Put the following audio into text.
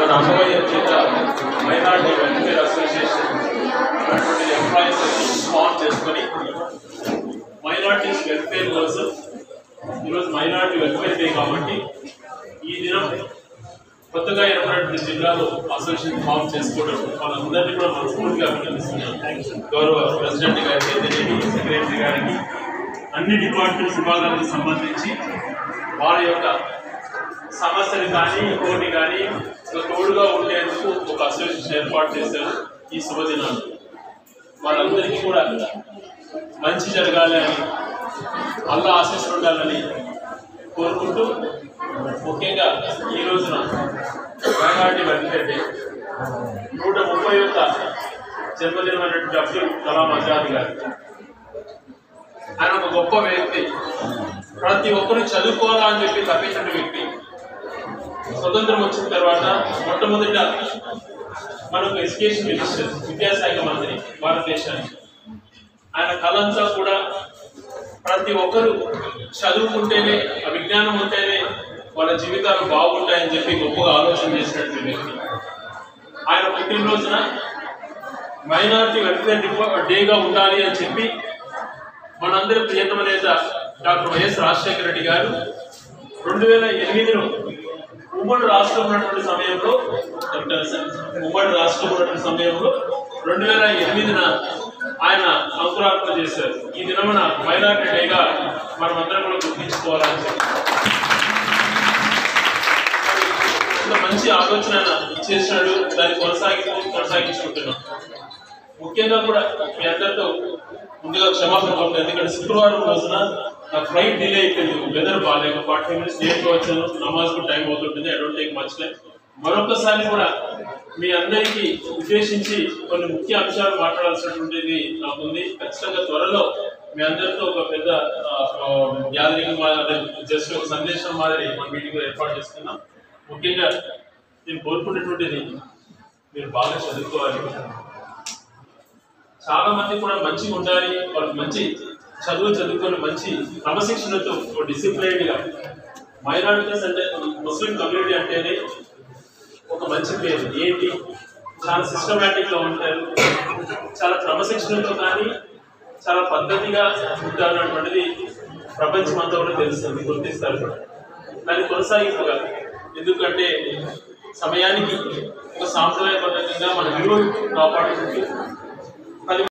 మన అమ్మవయ్య చేత మైనార్టీ వెల్ఫేర్ అసోసియేషన్ అటువంటి ఎంప్లాయీస్ ఫామ్ చేసుకొని మైనార్టీస్ వెల్ఫేర్ కోసం ఈరోజు మైనార్టీ వెల్ఫేర్ డే కాబట్టి ఈ దినం కొత్తగా ఏర్పడిన జిల్లాలో అసోసియేషన్ ఫామ్ చేసుకోవడం వాళ్ళందరినీ కూడా మనస్ఫూర్తిగా అభినందిస్తున్నాను గౌరవ ప్రెసిడెంట్ గారికి అయితేనేమి సెక్రటరీ గారికి అన్ని డిపార్ట్మెంట్స్ విభాగాలకు సంబంధించి వారి యొక్క సమస్యలు కానీ ఇంకోటి కానీ ఒక తోడుగా ఉండేందుకు ఒక అసోసియేషన్ ఏర్పాటు చేశారు ఈ శుభదినాలు వాళ్ళందరికీ కూడా మంచి జరగాలి అని అల్లా ఆశీస్సులు ఉండాలని కోరుకుంటూ ముఖ్యంగా ఈ రోజున మైనార్టీ వెల్ఫేర్ డే నూట ముప్పై యొక్క జన్మదినమైనటువంటి అబ్దుల్ కలాం ఆజాద్ గారు ఆయన ఒక గొప్ప వ్యక్తి ప్రతి ఒక్కరు చదువుకోవాలా అని చెప్పి తప్పించిన వ్యక్తి స్వతంత్రం వచ్చిన తర్వాత మొట్టమొదట మనకు ఎడ్యుకేషన్ మినిస్టర్ విద్యాశాఖ మంత్రి భారతదేశానికి ఆయన కలంతా కూడా ప్రతి ఒక్కరు చదువుకుంటేనే ఆ విజ్ఞానం ఉంటేనే వాళ్ళ జీవితాలు బాగుంటాయని చెప్పి గొప్పగా ఆలోచన చేసినటువంటి వ్యక్తి ఆయన పుట్టినరోజున మైనారిటీ వెల్ఫేర్ డిపా- డేగా ఉండాలి అని చెప్పి మనందరి ప్రియతమ నేత డాక్టర్ వైఎస్ రాజశేఖర రెడ్డి గారు రెండు వేల ఎనిమిదిలో ఉమ్మడి రాష్ట్రం ఉన్నటువంటి సమయంలో చెప్తాను సార్, ఉమ్మడి రాష్ట్రం ఉన్నటువంటి సమయంలో రెండు వేల ఎనిమిదిన ఆయన అంకురార్పణ చేశారు ఈ దినమున మైనార్టీ డేగా మనం అందరం కూడా గుర్తించుకోవాలని చెప్పి ఇంత మంచి ఆలోచన ఆయన చేసినాడు దాన్ని కొనసాగి కొనసాగించుకుంటున్నాం ముఖ్యంగా కూడా మీ అందరితో ముందుగా క్షమాపణ కోరుతాను ఎందుకంటే శుక్రవారం రోజున నా ఫ్లైట్ డిలే అయిపోయింది వెదర్ బాగాలేక ఫార్టీ మినిట్స్ లేట్గా వచ్చాను నమాజ్ కూడా టైం అవుతుంటుంది I don't take much time మరొకసారి కూడా మీ అందరికీ ఉద్దేశించి కొన్ని ముఖ్య అంశాలు మాట్లాడాల్సినటువంటిది నాకుంది ఖచ్చితంగా త్వరలో మీ అందరితో ఒక పెద్ద గ్యాదరింగ్ మాదిరి జస్ట్ ఒక సందేశం మాదిరి మన మీటింగ్ ఏర్పాటు చేస్తున్నాం ముఖ్యంగా నేను కోరుకునేటువంటిది మీరు బాగా చదువుకోవాలి చాలా మంది కూడా మంచిగా ఉండాలి వాళ్ళకి మంచి చదువు చదువుకొని మంచి క్రమశిక్షణతో డిసిప్లైన్డ్ గా మైనారిటీస్ అంటే ముస్లిం కమ్యూనిటీ అంటేనే ఒక మంచి పేరు ఏంటి చాలా సిస్టమేటిక్ గా ఉంటారు చాలా క్రమశిక్షణతో కానీ చాలా పద్ధతిగా ఉంటారు అన్నటువంటిది ప్రపంచం అంతా కూడా తెలుస్తుంది గుర్తిస్తారు కూడా దాన్ని కొనసాగింపుగా ఎందుకంటే సమయానికి ఒక సాంప్రదాయబద్ధంగా మన విలువలు కాపాడుకుంటూ